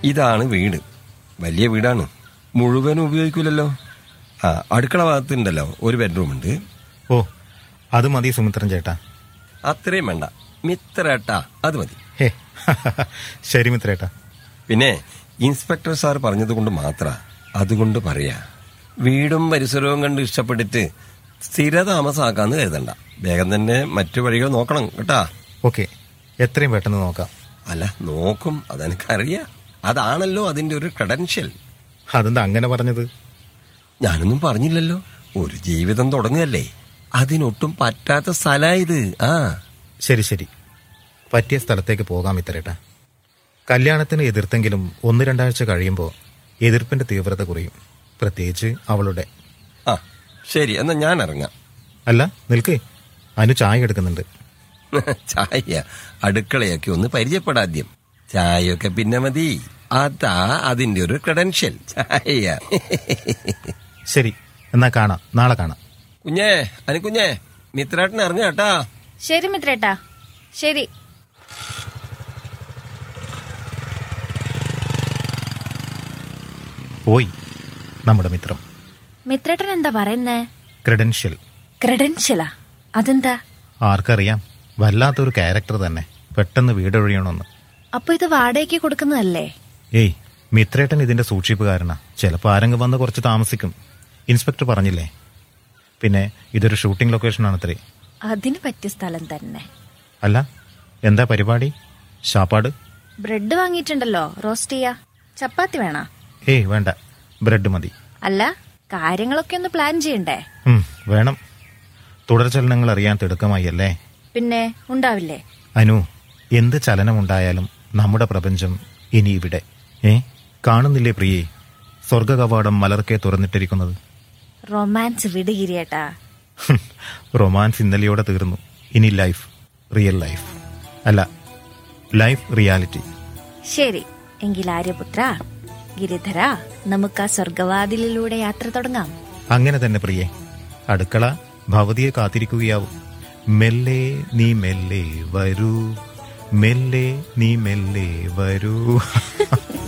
ഇതാണ് വീട് വലിയ വീടാണ് മുഴുവനും ഉപയോഗിക്കൂലല്ലോ ആ അടുക്കള ഭാഗത്തുണ്ടല്ലോ ഒരു ബെഡ്റൂം ഉണ്ട് ഓ അത് മതി സുമിത്രൻ ചേട്ടാ അത്രയും വേണ്ട മിത്രേട്ടാ അത് മതി ഹേ ശരി മിത്രേട്ടാ പിന്നെ ഇൻസ്പെക്ടർ സാർ പറഞ്ഞതുകൊണ്ട് മാത്ര അതുകൊണ്ട് പറയാ വീടും പരിസരവും കണ്ട് ഇഷ്ടപ്പെട്ടിട്ട് സ്ഥിരതാമസാക്കാന്ന് കരുതണ്ട വേഗം തന്നെ മറ്റു വഴികൾ നോക്കണം കേട്ടാ ഓക്കെ എത്രയും പെട്ടെന്ന് നോക്കാം അല്ല നോക്കും അതെനിക്കറിയാം അതാണല്ലോ അതിന്റെ ഒരു ക്രെഡൻഷ്യൽ അതെന്താ അങ്ങനെ പറഞ്ഞത് ഞാനൊന്നും പറഞ്ഞില്ലല്ലോ ഒരു ജീവിതം തുടങ്ങുകയല്ലേ അതിനൊട്ടും പറ്റാത്ത സ്ഥലായത് ആ ശരി ശരി പറ്റിയ സ്ഥലത്തേക്ക് പോകാം മിത്രേട്ടാ കല്യാണത്തിന് എതിർത്തെങ്കിലും ഒന്ന് രണ്ടാഴ്ച കഴിയുമ്പോൾ എതിർപ്പിന്റെ തീവ്രത കുറയും പ്രത്യേകിച്ച് അവളുടെ ആ ശരി എന്നാ ഞാൻ ഇറങ്ങാം അല്ല നിൽക്കേ അനു ചായ എടുക്കുന്നുണ്ട് ചായ അടുക്കളയൊക്കെ ഒന്ന് പരിചയപ്പെടാദ്യം ചായയൊക്കെ പിന്നെ മതി അതാ അതിന്റെ ഒരു ക്രെഡൻഷ്യൽ ചായ ശരി എന്നാ കാണാം നാളെ കാണാം കുഞ്ഞേ അനുകുഞ്ഞേ മിത്രേട്ടൻ ഇറങ്ങാ കേട്ടാ ശരി മിത്രേട്ടാ ശരി പോയി നമ്മുടെ മിത്രം മിത്രേട്ടൻ എന്താ പറയുന്നേ ക്രെഡൻഷ്യൽ ക്രെഡൻഷ്യലാ അതെന്താ ആർക്കറിയാം വല്ലാത്തൊരു ക്യാരക്ടർ തന്നെ പെട്ടെന്ന് വീടൊഴിയണമെന്ന് അപ്പൊ ഇത് വാടകയ്ക്ക് കൊടുക്കുന്നതല്ലേ ഏയ് മിത്രേട്ടൻ ഇതിന്റെ സൂക്ഷിപ്പുകാരനാ ചിലപ്പോൾ ആരെങ്കിലും വന്ന് കുറച്ച് താമസിക്കും ഇൻസ്പെക്ടർ പറഞ്ഞില്ലേ പിന്നെ ഇതൊരു ഷൂട്ടിംഗ് ലൊക്കേഷനാണത്രേ അതിന് പറ്റിയ സ്ഥലം തന്നെ അല്ല എന്താ പരിപാടി ഷാപ്പാട് ബ്രെഡ് വാങ്ങിയിട്ടുണ്ടല്ലോ റോസ്റ്റ് ചെയ്യാ ചപ്പാത്തി വേണ ഏയ് വേണ്ട ബ്രെഡ് മതി അല്ല കാര്യങ്ങളൊക്കെ ഒന്ന് പ്ലാൻ ചെയ്യണ്ടേ ഉം, വേണം തുടർചലനങ്ങൾ അറിയാൻ തിടുക്കമായി അല്ലേ പിന്നെ ഉണ്ടാവില്ലേ അനു എന്ത് ചലനമുണ്ടായാലും നമ്മുടെ പ്രപഞ്ചം ഇനി ഇവിടെ ഏ കാണുന്നില്ലേ പ്രിയേ സ്വർഗ കവാടം മലർക്കെ തുറന്നിട്ടിരിക്കുന്നത് റൊമാൻസ് വിടുകിരിയേട്ടാ ഹും, റൊമാൻസ് ഇന്നലെയോടെ തീർന്നു ഇനി ലൈഫ് റിയൽ ലൈഫ് അല്ല ലൈഫ് റിയാലിറ്റി ശരി എങ്കിൽ ആര്യപുത്ര ഗിരിധര നമുക്ക് ആ സ്വർഗവാതിലിലൂടെ യാത്ര തുടങ്ങാം അങ്ങനെ തന്നെ പ്രിയേ അടുക്കള ഭവതിയെ കാത്തിരിക്കുകയാവും മെല്ലെ നീ മെല്ലെ വരൂ മെല്ലെ നീ മെല്ലെ വരൂ